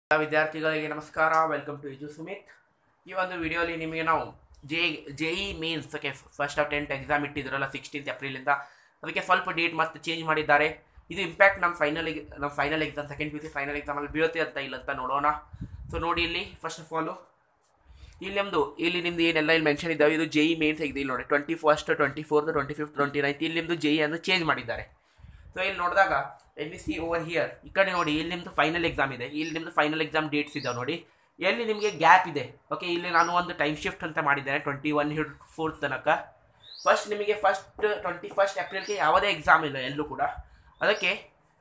ಎಲ್ಲ ವಿದ್ಯಾರ್ಥಿಗಳಿಗೆ ನಮಸ್ಕಾರ ವೆಲ್ಕಮ್ ಟು ಎಜು ಸುಮಿತ್ ಈ ಒಂದು ವಿಡಿಯೋಲಿ ನಿಮಗೆ ನಾವು J J E means okay first of tenth exam ಇಟ್ಟಿದ್ರಲ್ಲ ಸಿಕ್ಸ್ಟೀನ್ತ್ ಏಪ್ರಿಲಿಂದ ಅದಕ್ಕೆ ಸ್ವಲ್ಪ ಡೇಟ್ ಮತ್ತೆ ಚೇಂಜ್ ಮಾಡಿದ್ದಾರೆ ಇದು ಇಂಪ್ಯಾಕ್ಟ್ ನಮ್ಮ ಫೈನಲ್ ನಮ್ಮ final exam second P C final ಎಕ್ಸಾಮಲ್ಲಿ ಬೀಳುತ್ತೆ ಅಂತ ಇಲ್ಲ ಅಂತ ನೋಡೋಣ ಸೊ ನೋಡಿ ಇಲ್ಲಿ ಫಸ್ಟ್ ಆಫ್ ಆಲು ಇಲ್ಲಿ ನಮ್ಮದು ಇಲ್ಲಿ ನಿಮ್ದು ಏನೆಲ್ಲ ಇಲ್ಲಿ ಮೆನ್ಷನ್ ಇದ್ದಾವೆ ಇದು ಜೆ ಇ ಮೇನ್ಸ್ ಆಗಿದೆ ಇಲ್ಲಿ ನೋಡಿ twenty first twenty fourth twenty fifth twenty ninth ಇಲ್ಲಿ ನಿಮ್ಮದು ಜೆ ಇ ಅನ್ನು ಚೇಂಜ್ ಮಾಡಿದ್ದಾರೆ ಸೊ ಇಲ್ಲಿ ನೋಡಿದಾಗ ಎನ್ ಸಿ ಓವರ್ ಹಿಯರ್ ಈ ಕಡೆ ನೋಡಿ ಇಲ್ಲಿ ನಿಮ್ಮದು ಫೈನಲ್ ಎಕ್ಸಾಮ್ ಇದೆ ಇಲ್ಲಿ ನಿಮ್ಮದು ಫೈನಲ್ ಎಕ್ಸಾಮ್ ಡೇಟ್ಸ್ ಇದಾವೆ ನೋಡಿ ಎಲ್ಲಿ ನಿಮಗೆ ಗ್ಯಾಪ್ ಇದೆ ಓಕೆ ಇಲ್ಲಿ ನಾನು ಒಂದು ಟೈಮ್ ಶಿಫ್ಟ್ ಅಂತ ಮಾಡಿದ್ದೇನೆ ಟ್ವೆಂಟಿ ಒನ್ ಹಿಡ್ ಫೋರ್ತ್ ತನಕ ಫಸ್ಟ್ ನಿಮಗೆ ಫಸ್ಟ್ ಟ್ವೆಂಟಿ ಫಸ್ಟ್ ಏಪ್ರಿಲ್ಗೆ ಯಾವುದೇ ಎಕ್ಸಾಮ್ ಇಲ್ಲ ಎಲ್ಲೂ ಕೂಡ ಅದಕ್ಕೆ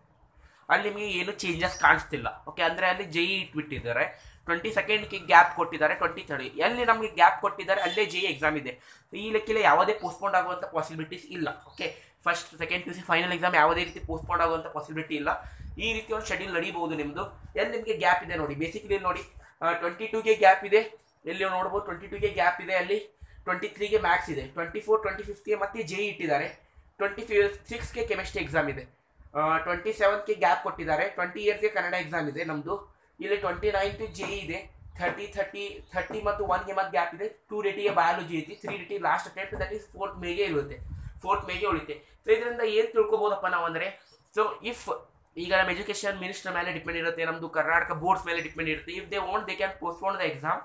ಅಲ್ಲಿ ನಿಮಗೆ ಏನು ಚೇಂಜಸ್ ಕಾಣಿಸ್ತಿಲ್ಲ ಓಕೆ ಅಂದರೆ ಅಲ್ಲಿ ಜೆ ಇ ಇಟ್ಬಿಟ್ಟಿದ್ದಾರೆ ಟ್ವೆಂಟಿ ಸೆಕೆಂಡ್ಗೆ ಗ್ಯಾಪ್ ಕೊಟ್ಟಿದ್ದಾರೆ ಟ್ವೆಂಟಿ ಥರ್ಡ್ ಎಲ್ಲಿ ನಮಗೆ ಗ್ಯಾಪ್ ಕೊಟ್ಟಿದ್ದಾರೆ ಅಲ್ಲೇ ಜೆ ಎಕ್ಸಾಮ್ ಇದೆ ಈ ಲೆಕ್ಕಲ್ಲಿ ಯಾವುದೇ ಪೋಸ್ಟ್ಪೋಂಡ್ ಆಗುವಂಥ ಪಾಸಿಬಿಲಿಟೀಸ್ ಇಲ್ಲ okay first second P C final exam ಯಾವುದೇ ರೀತಿ ಪೋಸ್ಟ್ಪೋಂಡ್ ಆಗುವಂಥ ಪಾಸಿಬಿಲಿಟಿ ಇಲ್ಲ ಈ ರೀತಿ ಒಂದು ಶೆಡ್ಯೂಲ್ ನಡೀಬಹುದು ನಿಮ್ಮದು ಎಲ್ಲಿ ನಿಮಗೆ ಗ್ಯಾಪ್ ಇದೆ ನೋಡಿ ಬೇಸಿಕಲಿ ನೋಡಿ ಟ್ವೆಂಟಿ ಟೂಗೆ ಗ್ಯಾಪ್ ಇದೆ ಎಲ್ಲಿ ನೋಡ್ಬೋದು ಟ್ವೆಂಟಿ ಟೂಗೆ ಗ್ಯಾಪ್ ಇದೆ ಅಲ್ಲಿ ಟ್ವೆಂಟಿ ತ್ರೀಗೆ ಮ್ಯಾಕ್ಸ್ ಇದೆ ಟ್ವೆಂಟಿ ಫೋರ್ ಟ್ವೆಂಟಿ ಫಿಫ್ತ್ಗೆ ಮತ್ತೆ ಜೆ ಇಟ್ಟಿದ್ದಾರೆ ಟ್ವೆಂಟಿ ಫಿ ಸಿಕ್ಸ್ಗೆ ಕೆಮಿಸ್ಟ್ರಿ ಎಕ್ಸಾಮ್ ಇದೆ ಟ್ವೆಂಟಿ ಸೆವೆನ್ತ್ಗೆ ಗ್ಯಾಪ್ ಕೊಟ್ಟಿದ್ದಾರೆ ಟ್ವೆಂಟಿ ಇಯರ್ಸ್ಗೆ ಕನ್ನಡ ಎಕ್ಸಾಮ್ ಇದೆ ನಮ್ಮದು ಇಲ್ಲಿ ಟ್ವೆಂಟಿ ನೈನ್ತ್ ಜೆ ಇದೆ ಥರ್ಟಿ ಥರ್ಟಿ ಥರ್ಟಿ ಮತ್ತು ಒನ್ಗೆ ಮತ್ತೆ ಗ್ಯಾಪ್ ಇದೆ ಟೂ ಡೇಟಿಗೆ ಬಯಾಲಜಿ ಐತಿ ತ್ರೀ ಡೇಟಿ last attempt that is fourth ಮೇಗೆ ಇರುತ್ತೆ ಫೋರ್ತ್ ಮೇಗೆ ಉಳಿತೆ ಸೊ ಇದರಿಂದ ಏನು ತಿಳ್ಕೊಬೋದಪ್ಪ ನಾವು ಅಂದರೆ ಸೊ ಇಫ್ ಈಗ ನಮ್ಮ ಎಜುಕೇಷನ್ ಮಿನಿಸ್ಟರ್ ಮೇಲೆ ಡಿಪೆಂಡ್ ಇರುತ್ತೆ ನಮ್ಮದು ಕರ್ನಾಟಕ ಬೋರ್ಡ್ಸ್ ಮೇಲೆ ಡಿಪೆಂಡ್ ಇರುತ್ತೆ if they won't they can postpone the exam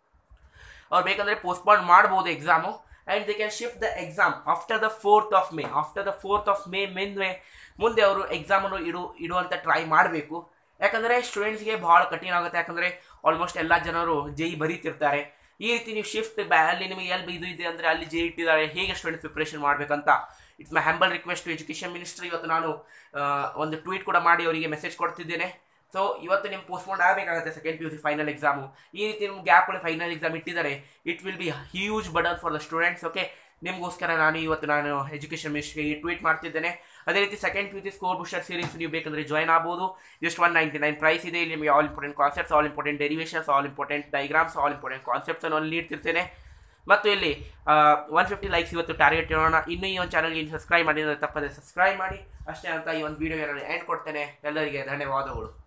ಅವ್ರು ಬೇಕಂದರೆ ಪೋಸ್ಟ್ಪೋನ್ ಮಾಡ್ಬೋದು exam and they can shift the exam after the fourth of May after the fourth of May ಮುಂದೆ ಮುಂದೆ ಅವರು ಎಕ್ಸಾಮನ್ನು ಇಡು ಇಡುವಂಥ ಟ್ರೈ ಮಾಡಬೇಕು ಯಾಕಂದರೆ ಸ್ಟೂಡೆಂಟ್ಸ್ಗೆ ಭಾಳ ಕಠಿಣ ಆಗುತ್ತೆ ಯಾಕಂದರೆ ಆಲ್ಮೋಸ್ಟ್ ಎಲ್ಲ ಜನರು ಜೈ ಬರೀತಿರ್ತಾರೆ ಈ ರೀತಿ ನೀವು ಶಿಫ್ಟ್ ಬ್ಯಾ ಅಲ್ಲಿ ನಿಮಗೆ ಎಲ್ಲಿ ಇದು ಇದೆ ಅಂದರೆ ಅಲ್ಲಿ ಜೆ ಇಟ್ಟಿದ್ದಾರೆ ಹೇಗೆ ಸ್ಟೂಡೆಂಟ್ಸ್ ಪ್ರಿಪ್ರೇಷನ್ ಮಾಡಬೇಕಂತ it's my humble request to education ministry ಇವತ್ತು ನಾನು ಆ, ಒಂದು ಟ್ವೀಟ್ ಕೂಡ ಮಾಡಿ ಅವರಿಗೆ ಮೆಸೇಜ್ ಕೊಡ್ತಿದ್ದೇನೆ ಸೊ ಇವತ್ತು ನಿಮ್ಗೆ ಪೋಸ್ಟ್ಪೋನ್ ಆಗಬೇಕಾಗುತ್ತೆ second P U C final exam ಈ ರೀತಿ ನಿಮ್ಗೆ ಗ್ಯಾಪ್ ಒಳಗೆ ಫೈನಲ್ ಎಕ್ಸಾಮ್ ಇಟ್ಟಿದ್ದಾರೆ it will be huge burden for the students okay ನಿಮಗೋಸ್ಕರ ನಾನು ಇವತ್ತು ನಾನು ಎಜುಕೇಷನ್ ಮಿನಿಸ್ಟ್ರಿಗೆ ಟ್ವೀಟ್ ಮಾಡ್ತಿದ್ದೇನೆ ಅದೇ ರೀತಿ second P U C score booster series ನೀವು ಬೇಕಂದರೆ ಜಾಯ್ನ್ ಆಗ್ಬೋದು just one ninety nine price ಇದೆ ಇಲ್ಲಿ ನಿಮಗೆ all important concepts all important derivations all important diagrams all important concepts ಅನ್ನು ಅಲ್ಲಿ ನೀಡ್ತಿರ್ತೇನೆ ಮತ್ತು ಇಲ್ಲಿ ಒನ್ ಫಿಫ್ಟಿ ಲೈಕ್ಸ್ ಇವತ್ತು ಟಾರ್ಗೆಟ್ ಇರೋಣ ಇನ್ನೂ ಈ ಒಂದು ಚಾನಲ್ಗೆ ಇನ್ನು ಸಬ್ಸ್ಕ್ರೈಬ್ ಮಾಡಿದ್ರೆ ತಪ್ಪದೆ ಸಬ್ಸ್ಕ್ರೈಬ್ ಮಾಡಿ ಅಷ್ಟೇ ಅಂತ ಈ ಒಂದು ವಿಡಿಯೋ ನಾನು ಎಂಡ್ ಕೊಡ್ತೇನೆ ಎಲ್ಲರಿಗೆ ಧನ್ಯವಾದಗಳು